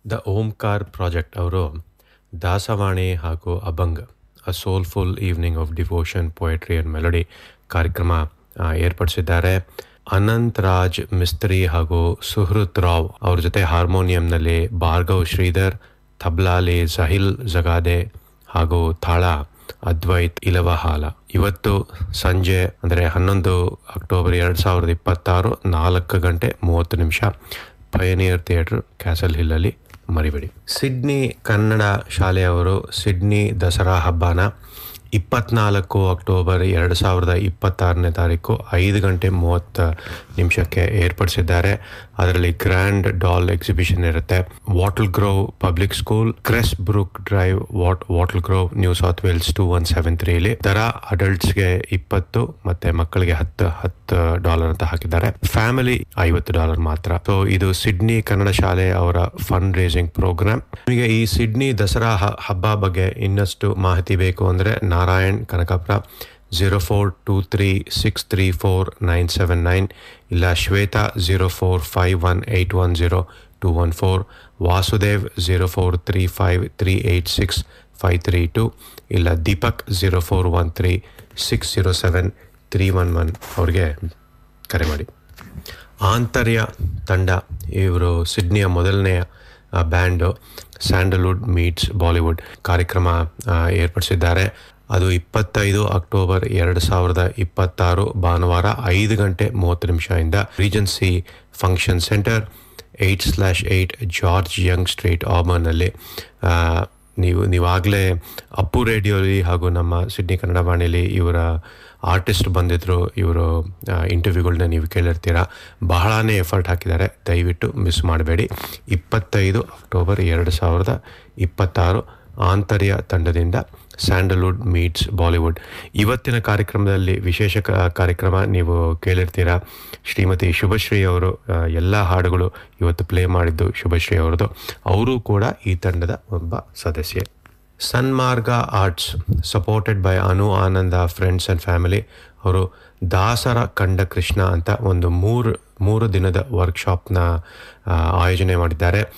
the Omkar project ಅವರು ದಾಸವಾಣಿ ಹಾಗೂ Abhang a soulful evening of devotion poetry and melody ಕಾರ್ಯಕ್ರಮ ಆ, ಏರ್ಪಡಿಸಿದ್ದಾರೆ ಅನಂತ್ ರಾಜ್ ಮಿಸ್ತ್ರಿ ಹಾಗೂ ಸುಹೃತ್ ರಾವ್ ಅವ್ರ ಜೊತೆ ಹಾರ್ಮೋನಿಯಂನಲ್ಲಿ ಭಾರ್ಗವ್ ಶ್ರೀಧರ್ ತಬ್ಲಾಲಿ ಜಹಿಲ್ ಜಗಾದೆ ಹಾಗೂ ತಾಳ ಅದ್ವೈತ್ ಇಲವಹಾಲ ಇವತ್ತು ಸಂಜೆ ಅಂದರೆ ಹನ್ನೊಂದು ಅಕ್ಟೋಬರ್ ಎರಡು ಸಾವಿರದ ಇಪ್ಪತ್ತಾರು ನಾಲ್ಕು ಗಂಟೆ ಮೂವತ್ತು ನಿಮಿಷ ಪಯನಿಯರ್ ಥಿಯೇಟರ್ ಕ್ಯಾಸಲ್ ಹಿಲ್ಲಲ್ಲಿ ಮರಿಬೇಡಿ ಸಿಡ್ನಿ ಕನ್ನಡ ಶಾಲೆಯವರು ಸಿಡ್ನಿ ದಸರಾ ಹಬ್ಬನ ಇಪ್ಪತ್ನಾಲ್ಕು ಅಕ್ಟೋಬರ್ ಎರಡು ಸಾವಿರದ ಇಪ್ಪತ್ತಾರನೇ ತಾರೀಕು ಐದು ಗಂಟೆ ಮೂವತ್ತು ನಿಮಿಷಕ್ಕೆ ಏರ್ಪಡಿಸಿದ್ದಾರೆ ಅದರಲ್ಲಿ ಗ್ರ್ಯಾಂಡ್ ಡಾಲ್ ಎಕ್ಸಿಬಿಷನ್ ಇರುತ್ತೆ Wattle Grove public school Cressbrook drive what Wattle Grove New South Wales two one seven ತ್ರೀಲಿ ದರ ಅಡಲ್ಟ್ಸ್ಗೆ ಇಪ್ಪತ್ತು ಮತ್ತೆ ಮಕ್ಕಳಿಗೆ ಹತ್ತು ಹತ್ತು ಡಾಲರ್ ಅಂತ ಹಾಕಿದ್ದಾರೆ ಫ್ಯಾಮಿಲಿ ಐವತ್ತು ಡಾಲರ್ ಮಾತ್ರ ಸೊ ಇದು ಸಿಡ್ನಿ ಕನ್ನಡ ಶಾಲೆ ಅವರ ಫಂಡ್ ರೇಸಿಂಗ್ ಪ್ರೋಗ್ರಾಮ್ ನಿಮಗೆ ಈ ಸಿಡ್ನಿ ದಸರಾ ಹ- ಹಬ್ಬ ಬಗ್ಗೆ ಇನ್ನಷ್ಟು ಮಾಹಿತಿ ಬೇಕು ಅಂದರೆ Narayan Kanakapura zero four two three six three four nine seven nine ಇಲ್ಲ Shweta zero four five one eight one zero two one four Vasudev zero four three five three eight six five three two ಇಲ್ಲ Deepak zero four one three six zero seven three one one ಅವ್ರಿಗೆ ಕರೆ ಮಾಡಿ ಆಂತರ್ಯ ತಂಡ ಇವರು ಸಿಡ್ನಿಯ ಮೊದಲನೆಯ ಆ, band Sandalwood meets Bollywood ಕಾರ್ಯಕ್ರಮ ಆ, ಏರ್ಪಡಿಸಿದ್ದಾರೆ ಅದು ಇಪ್ಪತ್ತೈದು ಅಕ್ಟೋಬರ್ ಎರಡು ಸಾವಿರದ ಇಪ್ಪತ್ತಾರು ಭಾನುವಾರ ಐದು ಗಂಟೆ ಮೂವತ್ತು ನಿಮಿಷದಿಂದ regency function centre eight slash eight George Young street ಆಬರ್ನಲ್ಲಿ ಆ, ನೀವು ನೀವಾಗಲೇ ಅಪ್ಪು ರೇಡಿಯೋಲಿ ಹಾಗೂ ನಮ್ಮ ಸಿಡ್ನಿ ಕನ್ನಡ ವಾಣಿಲಿ ಇವರ ಆರ್ಟಿಸ್ಟ್ ಬಂದಿದ್ದರು ಇವರು ಇಂಟರ್ವ್ಯೂಗಳನ್ನ ನೀವು ಕೇಳಿರ್ತೀರ ಬಹಳನೇ ಎಫರ್ಟ್ ಹಾಕಿದ್ದಾರೆ ದಯವಿಟ್ಟು ಮಿಸ್ ಮಾಡಬೇಡಿ ಇಪ್ಪತ್ತೈದು ಅಕ್ಟೋಬರ್ ಎರಡು ಸಾವಿರದ ಇಪ್ಪತ್ತಾರು ಆಂತರ್ಯ ತಂಡದಿಂದ ಸ್ಯಾಂಡಲ್ವುಡ್ ಮೀಟ್ಸ್ ಬಾಲಿವುಡ್ ಇವತ್ತಿನ ಕಾರ್ಯಕ್ರಮದಲ್ಲಿ ವಿಶೇಷ ಕ- ಕಾರ್ಯಕ್ರಮ ನೀವು ಕೇಳಿರ್ತೀರ ಶ್ರೀಮತಿ ಶುಭಶ್ರೀ ಅವರು ಎಲ್ಲ ಹಾಡುಗಳು ಇವತ್ತು ಪ್ಲೇ ಮಾಡಿದ್ದು ಶುಭಶ್ರೀ ಅವರದು ಅವರು ಕೂಡ ಈ ತಂಡದ ಒಬ್ಬ ಸದಸ್ಯೆ Sanmarga arts supported by Anu Ananda friends and family ಅವರು ದಾಸರ ಕಂಡ ಕೃಷ್ಣ ಅಂತ ಒಂದು ಮೂರು ಮೂರು ದಿನದ ವರ್ಕ್ಶಾಪ್ನ ಆಯೋಜನೆ ಮಾಡಿದ್ದಾರೆ